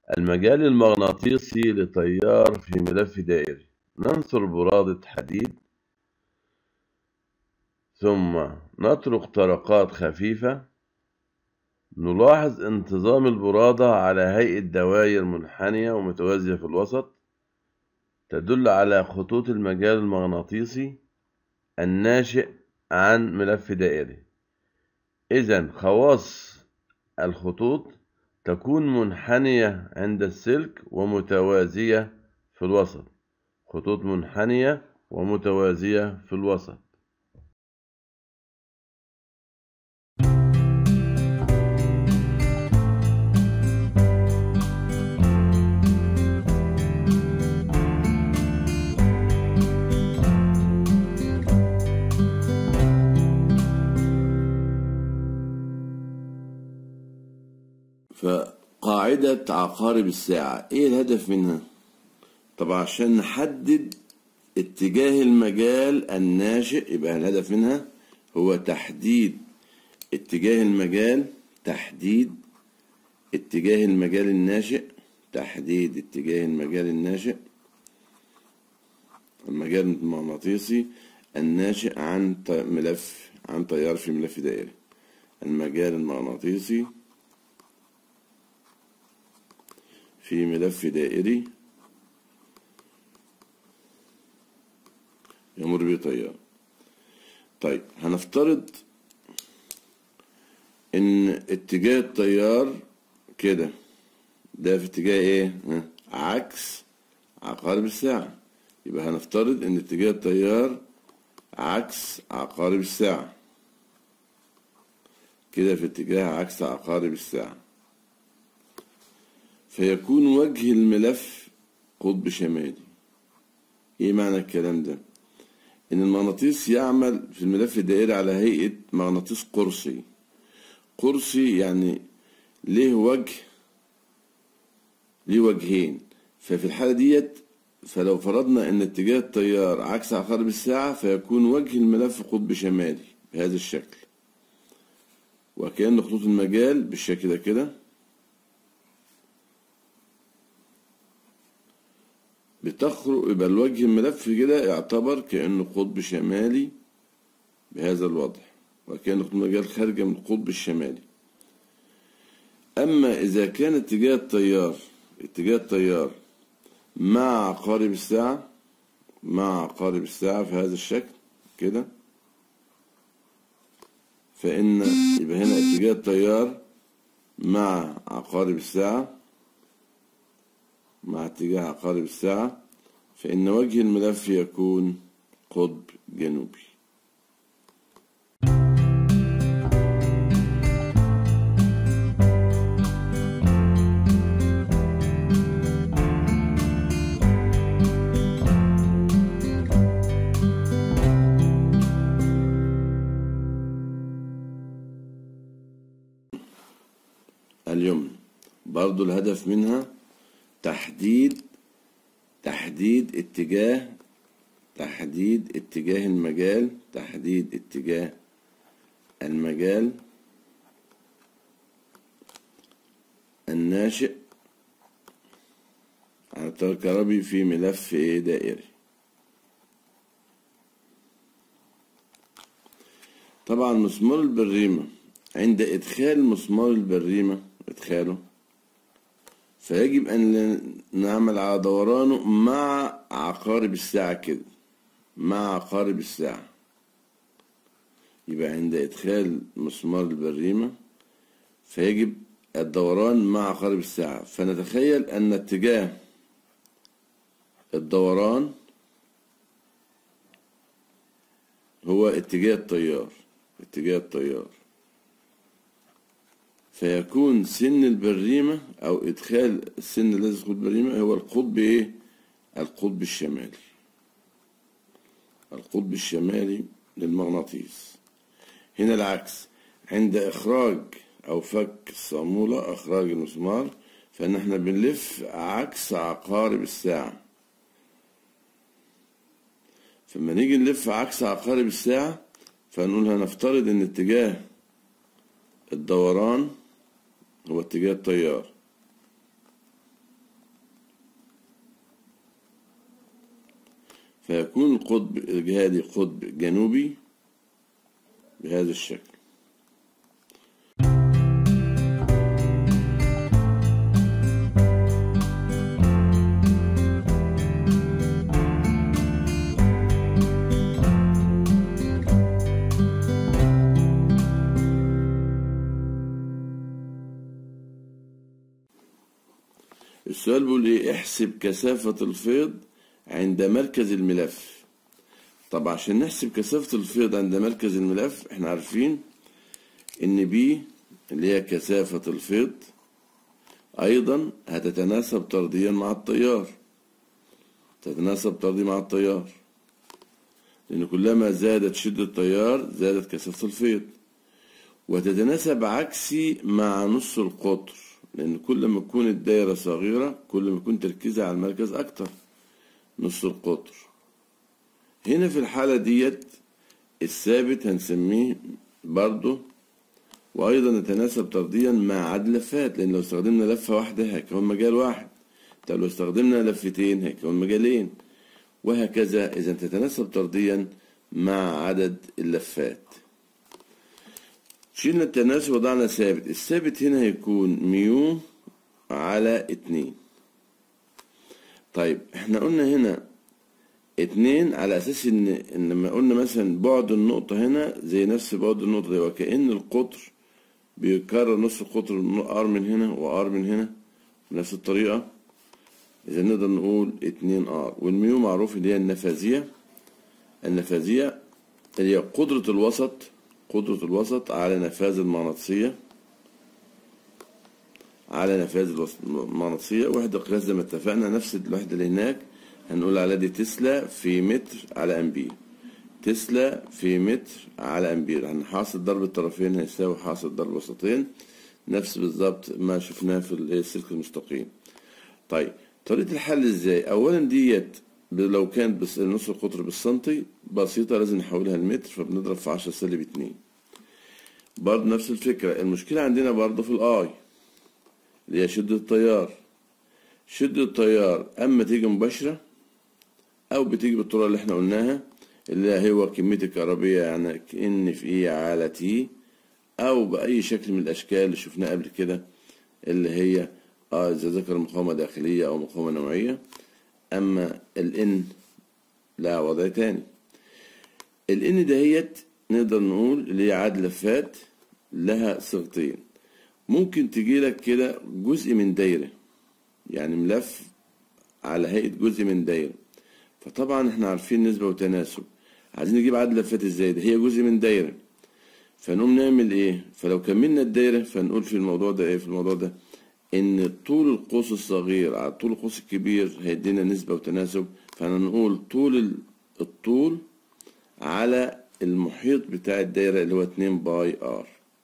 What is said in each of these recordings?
المجال المغناطيسي لتيار في ملف دائري ننثر برادة حديد ثم نطرق طرقات خفيفة نلاحظ انتظام البرادة على هيئة دوائر منحنية ومتوازية في الوسط تدل على خطوط المجال المغناطيسي الناشئ عن ملف دائري إذا خواص الخطوط تكون منحنية عند السلك ومتوازية في الوسط خطوط منحنية ومتوازية في الوسط فقاعدة عقارب الساعة ايه الهدف منها طبعا عشان نحدد اتجاه المجال الناشئ يبقى الهدف منها هو تحديد اتجاه المجال تحديد اتجاه المجال الناشئ تحديد اتجاه المجال الناشئ المجال المغناطيسي الناشئ عن ملف عن تيار في ملف دائري المجال المغناطيسي في ملف دائري يمر به تيار طيب هنفترض ان اتجاه التيار كده ده في اتجاه ايه ها؟ عكس عقارب الساعة يبقى هنفترض ان اتجاه التيار عكس عقارب الساعة كده في اتجاه عكس عقارب الساعة فيكون وجه الملف قطب شمالي ايه معنى الكلام ده ان المغناطيس يعمل في الملف الدائري على هيئة مغناطيس قرصي قرصي يعني ليه وجه ليه وجهين ففي الحالة ديت فلو فرضنا ان اتجاه التيار عكس عقارب الساعة فيكون وجه الملف قطب شمالي بهذا الشكل وكأن خطوط المجال بالشكل ده كده بتخرج يبقى الوجه الملف كده يعتبر كأنه قطب شمالي بهذا الوضع وكأن خطوط المجال خارجة من القطب الشمالي أما إذا كان اتجاه التيار اتجاه التيار مع عقارب الساعة مع عقارب الساعة في هذا الشكل كده فإن يبقى هنا اتجاه التيار مع عقارب الساعة مع اتجاه عقارب الساعة فإن وجه الملف يكون قطب جنوبي اليمن برضو الهدف منها تحديد تحديد اتجاه تحديد اتجاه المجال تحديد اتجاه المجال الناشئ عن التيار الكهربي في ملف دائري طبعا مسمار البريمة عند إدخال مسمار البريمة إدخاله فيجب أن نعمل على دورانه مع عقارب الساعة كده مع عقارب الساعة يبقى عند إدخال مسمار البريمة فيجب الدوران مع عقارب الساعة فنتخيل أن اتجاه الدوران هو اتجاه التيار اتجاه التيار فيكون سن البريمة أو إدخال السن الذي يدخل البريمة هو القطب إيه؟ القطب الشمالي القطب الشمالي للمغناطيس هنا العكس عند إخراج أو فك الصامولة إخراج المسمار فإن إحنا بنلف عكس عقارب الساعة فلما نيجي نلف عكس عقارب الساعة فنقول هنفترض إن اتجاه الدوران هو اتجاه التيار فيكون القطب الجهادي قطب جنوبي بهذا الشكل السؤال بيقول ايه احسب كثافة الفيض عند مركز الملف طب عشان نحسب كثافة الفيض عند مركز الملف احنا عارفين ان بي اللي هي كثافة الفيض ايضا هتتناسب طرديا مع التيار تتناسب طرديا مع التيار لان كلما زادت شدة التيار زادت كثافة الفيض وتتناسب عكسي مع نص القطر لأن كل ما تكون الدايرة صغيرة كل ما يكون تركيزها على المركز أكتر نص القطر هنا في الحالة ديت الثابت هنسميه برضه وأيضا يتناسب طرديا مع عدد لفات لأن لو استخدمنا لفة واحدة هيكون مجال واحد طب لو استخدمنا لفتين هيكون مجالين وهكذا إذا تتناسب طرديا مع عدد اللفات شيلنا التناسب وضعنا ثابت الثابت هنا هيكون ميو على اتنين طيب احنا قلنا هنا اتنين على اساس ان ان لما قلنا مثلا بعد النقطة هنا زي نفس بعد النقطة دي وكأن القطر بيكرر نص القطر ار من هنا وار من هنا بنفس الطريقة اذا نقدر نقول اتنين ار والميو معروف اللي هي النفاذية النفاذية اللي هي قدرة الوسط قدرة الوسط على نفاذ المغناطيسية على نفاذ المغناطيسية وحدة قياس زي ما اتفقنا نفس الوحدة اللي هناك هنقول على دي تسلا في متر على أمبير تسلا في متر على أمبير هن حاصل ضرب الطرفين هيساوي حاصل ضرب الوسطين نفس بالظبط ما شفناه في السلك المستقيم طيب طريقة الحل ازاي أولا ديت لو كانت بس نص القطر بالسنتي بسيطة لازم نحولها لمتر فبنضرب في عشرة سالب اتنين برضه نفس الفكرة المشكلة عندنا برضه في الآي اللي هي شدة التيار شدة التيار أما تيجي مباشرة أو بتيجي بالطريقة اللي احنا قلناها اللي هو كمية الكهربية يعني كأن في إيه على تي أو بأي شكل من الأشكال اللي شفناها قبل كده اللي هي اه إذا ذكر مقاومة داخلية أو مقاومة نوعية أما الإن لها وضع تاني الإن دهيت نقدر نقول اللي هي عدد لفات لها صيغتين ممكن تجيلك كده جزء من دايرة يعني ملف على هيئة جزء من دايرة فطبعا احنا عارفين نسبة وتناسب عايزين نجيب عدد لفات ازاي ده هي جزء من دايرة فنقوم نعمل ايه فلو كملنا الدايرة فنقول في الموضوع ده ايه في الموضوع ده ان طول القوس الصغير على طول القوس الكبير هيدينا نسبة وتناسب فهنقول طول الطول على المحيط بتاع الدايرة اللي هو 2 باي ار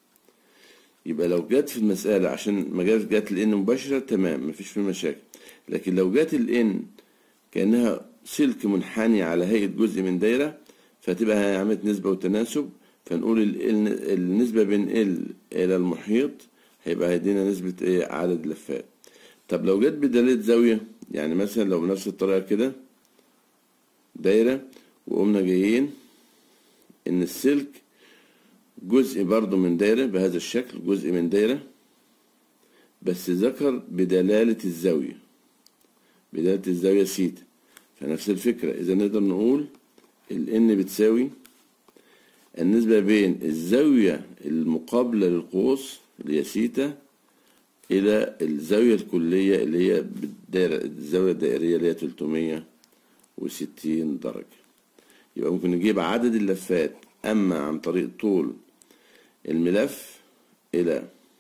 يبقى لو جت في المسألة عشان ما جت جت الان مباشرة تمام مفيش فيه مشاكل لكن لو جت الان كأنها سلك منحني على هيئة جزء من دايرة فتبقى عملت نسبة وتناسب فنقول النسبة بين ال إلى المحيط هيبقى هيدينا نسبة ايه عدد لفات طب لو جت بدلالة زاوية يعني مثلا لو بنفس الطريقة كده دايرة وقمنا جايين ان السلك جزء برضو من دايرة بهذا الشكل جزء من دايرة بس ذكر بدلالة الزاوية بدلالة الزاوية سيتا فنفس الفكرة إذا نقدر نقول ال n بتساوي النسبة بين الزاوية المقابلة للقوس اللي هي سيتا إلى الزاوية الكلية اللي هي بالدائرة الزاوية الدائرية اللي هي 360 درجة يبقى ممكن نجيب عدد اللفات أما عن طريق طول الملف إلى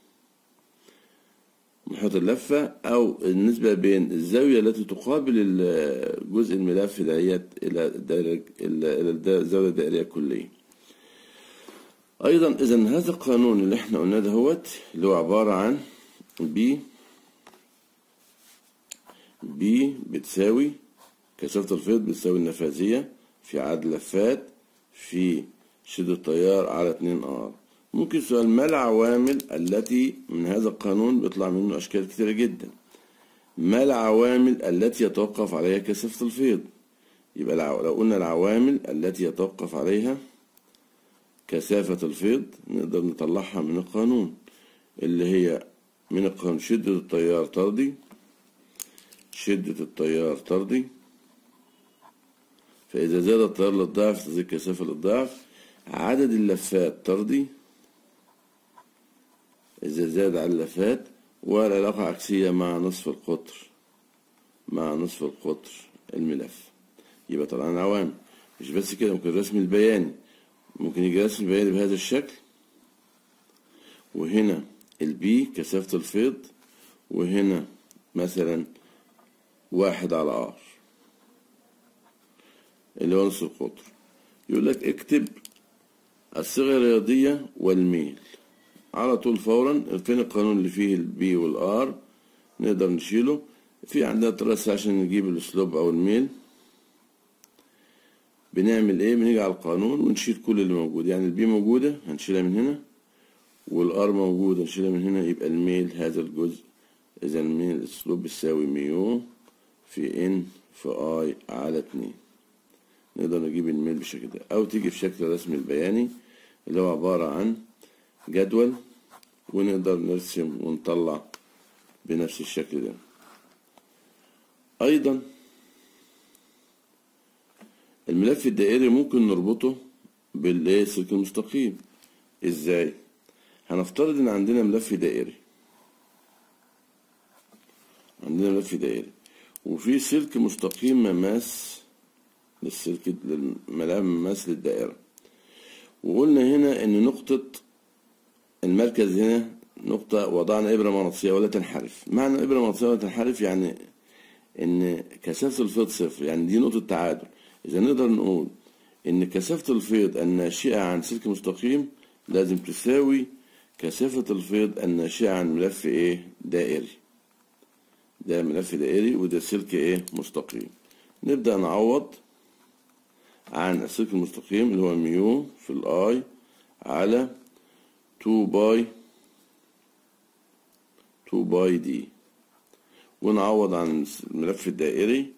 محيط اللفة أو النسبة بين الزاوية التي تقابل جزء الملف دهيت إلى الدائرة إلى الزاوية الدائرية الكلية. أيضا إذا هذا القانون اللي احنا قلناه دهوت اللي هو عبارة عن بي بي بتساوي كثافة الفيض بتساوي النفاذية في عدد لفات في شدة التيار على 2 ار ممكن سؤال ما العوامل التي من هذا القانون بيطلع منه أشكال كتيرة جدا ما العوامل التي يتوقف عليها كثافة الفيض يبقى الع- لو قلنا العوامل التي يتوقف عليها كثافة الفيض نقدر نطلعها من القانون اللي هي من القانون شدة التيار طردي شدة التيار طردي فإذا زاد التيار للضعف تزيد الكثافة للضعف عدد اللفات طردي إذا زاد على اللفات والعلاقة عكسية مع نصف القطر مع نصف القطر الملف يبقى طبعا العوامل مش بس كده ممكن الرسم البياني ممكن يجي رسم البياني بهذا الشكل وهنا البي كثافة الفيض وهنا مثلا واحد على ار اللي هو نصف القطر يقول لك اكتب الصيغة الرياضية والميل على طول فورا فين القانون اللي فيه البي والار نقدر نشيله في عندنا طريقة عشان نجيب الاسلوب او الميل بنعمل ايه بنيجي على القانون ونشيل كل اللي موجود يعني البي موجودة هنشيلها من هنا والار موجودة نشيلها من هنا يبقى الميل هذا الجزء اذا الميل الاسلوب بيساوي ميو في ان في اي على اتنين نقدر نجيب الميل بالشكل ده او تيجي في شكل الرسم البياني اللي هو عبارة عن جدول ونقدر نرسم ونطلع بنفس الشكل ده ايضا الملف الدائري ممكن نربطه بالايه السلك المستقيم ازاي هنفترض ان عندنا ملف دائري عندنا ملف دائري وفي سلك مستقيم مماس للسلك للملف مماس للدائرة وقلنا هنا ان نقطة المركز هنا نقطة وضعنا إبرة مغناطيسية ولا تنحرف معنى إبرة مغناطيسية ولا تنحرف يعني إن كثافة الفيض صفر يعني دي نقطة تعادل إذا نقدر نقول إن كثافة الفيض الناشئة عن سلك مستقيم لازم تساوي كثافة الفيض الناشئة عن ملف إيه دائري ده ملف دائري وده سلك إيه مستقيم نبدأ نعوض عن السلك المستقيم اللي هو ميو في الآي على 2 باي 2 باي دي ونعوض عن الملف الدائري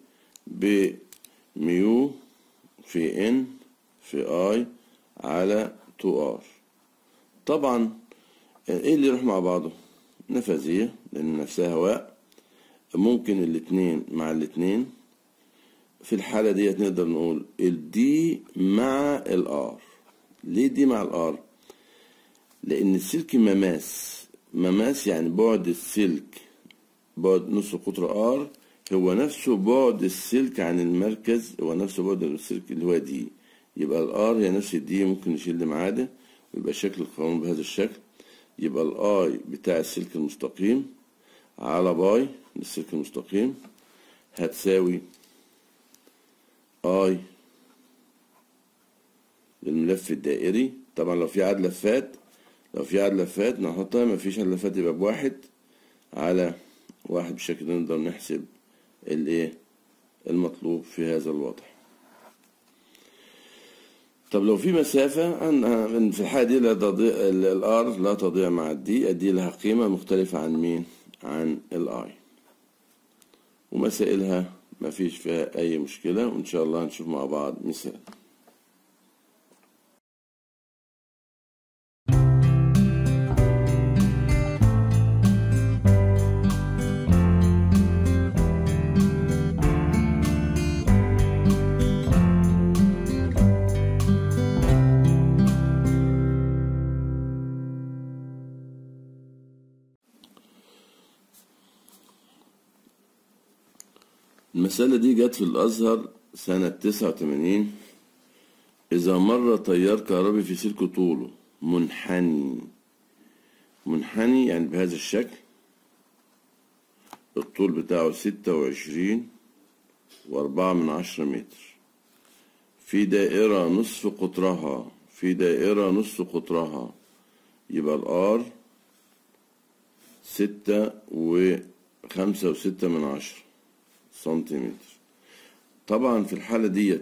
بميو في ان في اي على 2 ار طبعا ايه اللي يروح مع بعضه نفاذية لان نفسها هواء ممكن الاتنين مع الاتنين في الحالة ديت نقدر نقول الدي مع الار ليه دي مع الار لأن السلك مماس مماس يعني بعد السلك بعد نص قطر ار هو نفسه بعد السلك عن المركز هو نفسه بعد السلك اللي هو دي يبقى الار هي نفس الدي ممكن نشيل مع ده ويبقى شكل القانون بهذا الشكل يبقى الاي بتاع السلك المستقيم على باي للسلك المستقيم هتساوي اي للملف الدائري طبعا لو في عدد لفات لو في عدد لفات نحطها ما فيش عدد لفات يبقى بواحد على واحد بالشكل ده نقدر نحسب الايه المطلوب في هذا الوضع طب لو في مسافة أن في الحالة دي لا تضيع الار لا تضيع مع الدي الدي لها قيمة مختلفة عن مين عن الاي ومسائلها ما فيش فيها أي مشكلة وإن شاء الله هنشوف مع بعض مثال المسألة دي جت في الأزهر سنة تسعة وتمانين إذا مر تيار كهربي في سلك طوله منحني منحني يعني بهذا الشكل الطول بتاعه ستة وعشرين وأربعة من عشرة متر في دائرة نصف قطرها في دائرة نصف قطرها يبقى الآر ستة وخمسة وستة من عشرة سنتيمتر طبعا في الحالة ديت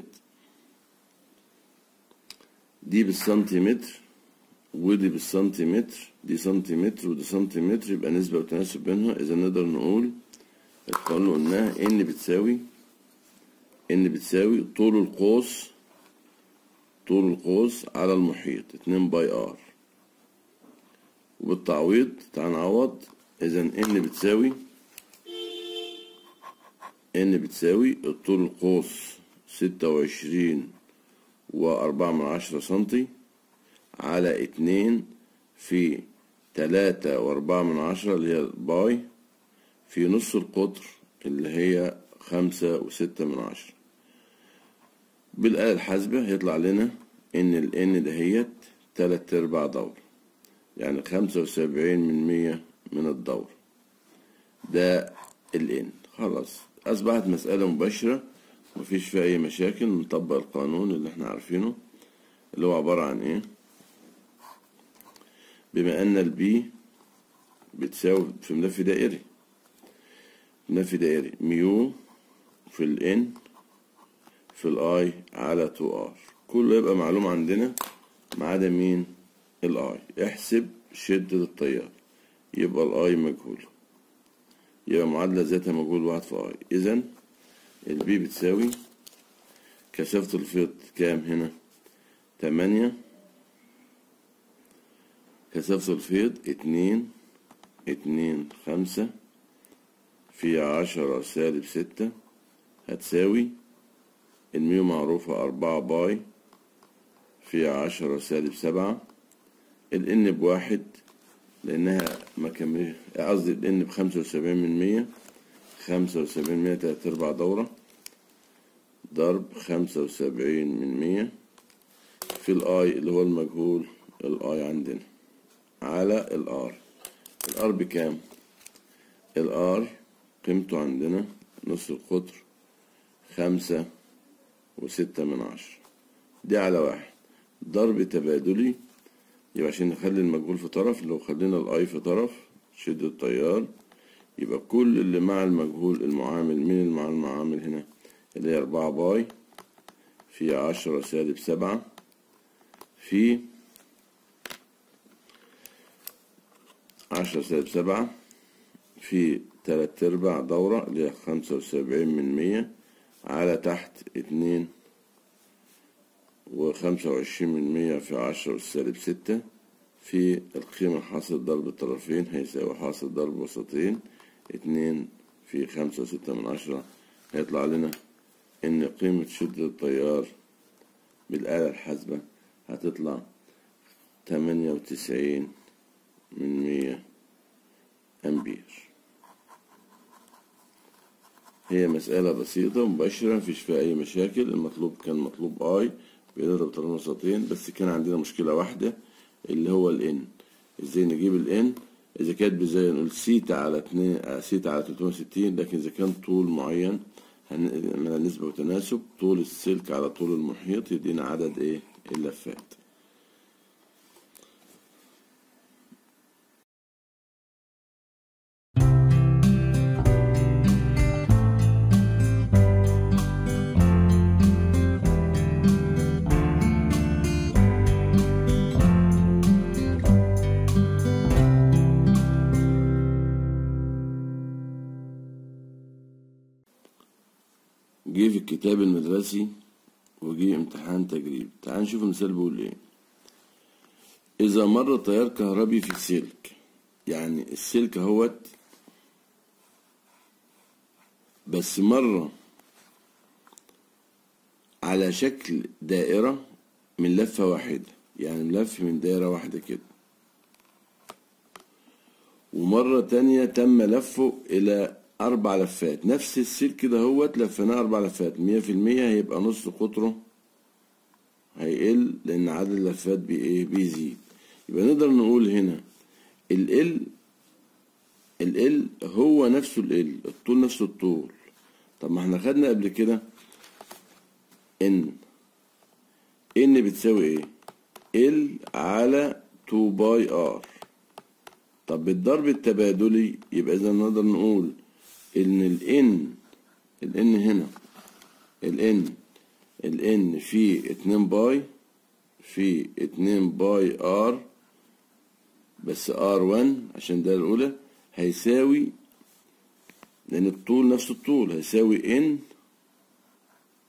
دي بالسنتيمتر ودي بالسنتيمتر دي سنتيمتر ودي سنتيمتر يبقى نسبة وتناسب بينها إذا نقدر نقول القانون قلناها إن بتساوي ان بتساوي طول القوس طول القوس على المحيط اتنين باي ار وبالتعويض تعال نعوض اذا ان بتساوي ان بتساوي الطول القوس ستة وعشرين وأربعة من عشرة سنتي على اتنين في تلاتة وأربعة من عشرة اللي هي باي في نص القطر اللي هي خمسة وستة من عشرة بالآلة الحاسبة هيطلع لنا إن ال N دهيت تلات أرباع دورة يعني خمسة وسبعين من مية من الدورة ده ال N خلاص أصبحت مسألة مباشرة مفيش فيها أي مشاكل نطبق القانون اللي احنا عارفينه اللي هو عبارة عن إيه بما أن البي بتساوي في ملف دائري ملف دائري ميو في الان في الاي على 2 ار كله يبقى معلوم عندنا ما عدا مين الاي احسب شدة التيار يبقى الاي مجهول يبقى معادلة ذاتها مجهول واحد في اي اذا البي بتساوي كثافة الفيض كام هنا تمانية كثافة الفيض اتنين اتنين خمسة في عشرة سالب ستة هتساوي الميو معروفة أربعة باي في عشرة سالب سبعة الإن بواحد لأنها ما كمل قصدي الإن بخمسة وسبعين من مية خمسة وسبعين مية تلات أرباع دورة ضرب خمسة وسبعين من مية في الآي اللي هو المجهول الآي عندنا على الآر الآر بكام؟ الآر قيمته عندنا نص القطر خمسة وستة من عشرة دي على واحد ضرب تبادلي يبقى عشان نخلي المجهول في طرف لو خلينا الاي في طرف شد التيار يبقى كل اللي مع المجهول المعامل مين اللي مع المعامل هنا اللي هي أربعة باي في عشرة سالب سبعة في عشرة سالب سبعة في تلات أرباع دورة اللي هي خمسة وسبعين من مية على تحت اتنين وخمسة وعشرين من مية في عشرة والسالب ستة في القيمة حاصل ضرب الطرفين هيساوي حاصل ضرب وسطين اتنين في خمسة وستة من عشرة هيطلع لنا إن قيمة شدة التيار بالآلة الحاسبة هتطلع تمانية وتسعين من مية أمبير هي مسألة بسيطة مباشرة مفيش فيها أي مشاكل المطلوب كان مطلوب آي بنضرب طرفين وسطين بس كان عندنا مشكلة واحدة اللي هو الإن إزاي نجيب الإن إذا كانت بزي نقول سيتا على اتنين سيتا على 360 لكن إذا كان طول معين هنعملها نسبة وتناسب طول السلك على طول المحيط يدينا عدد إيه اللفات جه في الكتاب المدرسي وجه امتحان تجريب تعال نشوف المثال بيقول ايه إذا مر تيار كهربي في سلك يعني السلك اهوت بس مرة على شكل دائرة من لفة واحدة يعني ملف من دائرة واحدة كده ومرة تانية تم لفه إلى أربع لفات نفس السلك ده هو لفيناه أربع لفات مية في المية هيبقى نص قطره هيقل لأن عدد اللفات بي إيه بيزيد يبقى نقدر نقول هنا ال ال ال ال هو نفسه ال ال الطول نفسه الطول طب ما احنا خدنا قبل كده ان ان بتساوي ايه ال على 2 باي ار طب بالضرب التبادلي يبقى اذا نقدر نقول ان الان الان هنا الان الان في اتنين باي في اتنين باي ار بس ار 1 عشان ده الاولى هيساوي لان الطول نفس الطول هيساوي ان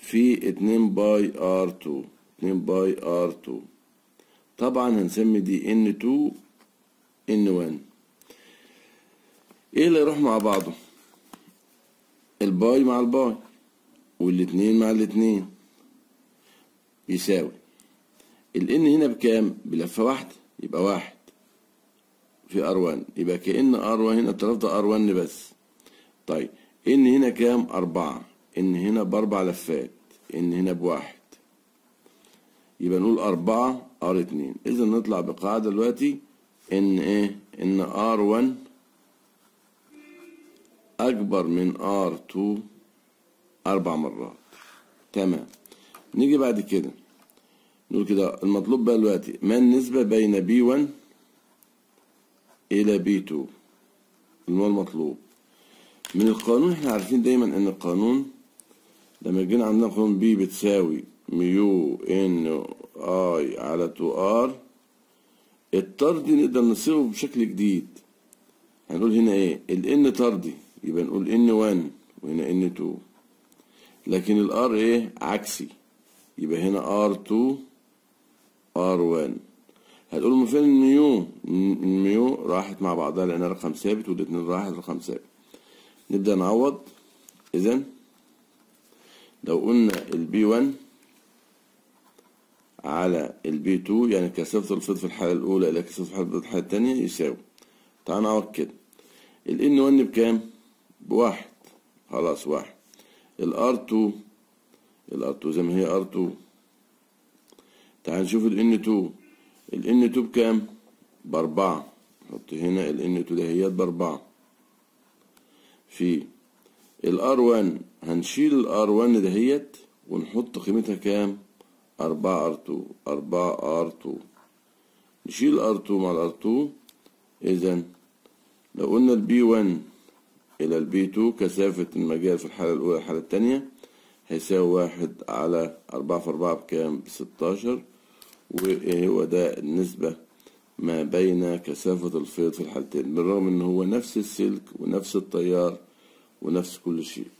في اتنين باي ار تو اتنين باي ار تو طبعا هنسمي دي ان 2 ان 1 ايه اللي يروح مع بعضه الباي مع الباي والاتنين مع الاتنين يساوي الان هنا بكام بلفة واحدة يبقى واحد في ار 1 يبقى كأن ار 1 هنا الطرف ده ار 1 بس طيب ان هنا كام اربعة ان هنا باربع لفات ان هنا بواحد يبقى نقول أربعة ار اتنين إذا نطلع بقاعدة دلوقتي إن إيه؟ إن ار 1 أكبر من ار 2 أربع مرات تمام نيجي بعد كده نقول كده المطلوب بقى دلوقتي ما النسبة بين بي 1 إلى بي 2 اللي هو المطلوب من القانون احنا عارفين دايما ان القانون لما جينا عندنا قانون بي بتساوي ميو ان اي على 2 ار الطردي نقدر نصيغه بشكل جديد هنقول هنا ايه الان طردي يبقى نقول ان 1 وهنا ان 2 لكن الار ايه عكسي يبقى هنا ار 2 ار 1 هتقول من فين الميو الميو راحت مع بعضها لانها رقم ثابت والاتنين راحت رقم ثابت نبدأ نعوض إذا لو قلنا البي 1 على البي 2 يعني كثافة الفيض في الحالة الأولى إلى كثافة الفيض في الحالة الثانية يساوي تعال نعوض كده ال N1 بكام؟ بواحد خلاص واحد ال R2 ال R2 زي ما هي R2 تعال نشوف ال N2 ال N2 بكام؟ بأربعة نحط هنا ال N2 دهيات بأربعة في ال R1 هنشيل ال R1 دهيت ونحط قيمتها كام؟ أربعة R2 أربعة R2 نشيل R2 مع ال R2 إذا لو قلنا ال B1 إلى ال B2 كثافة المجال في الحالة الأولى الحالة التانية هيساوي واحد على أربعة في أربعة بكام؟ بستاشر وهو ده النسبة ما بين كثافة الفيض في الحالتين بالرغم إن هو نفس السلك ونفس التيار ونفس كل شيء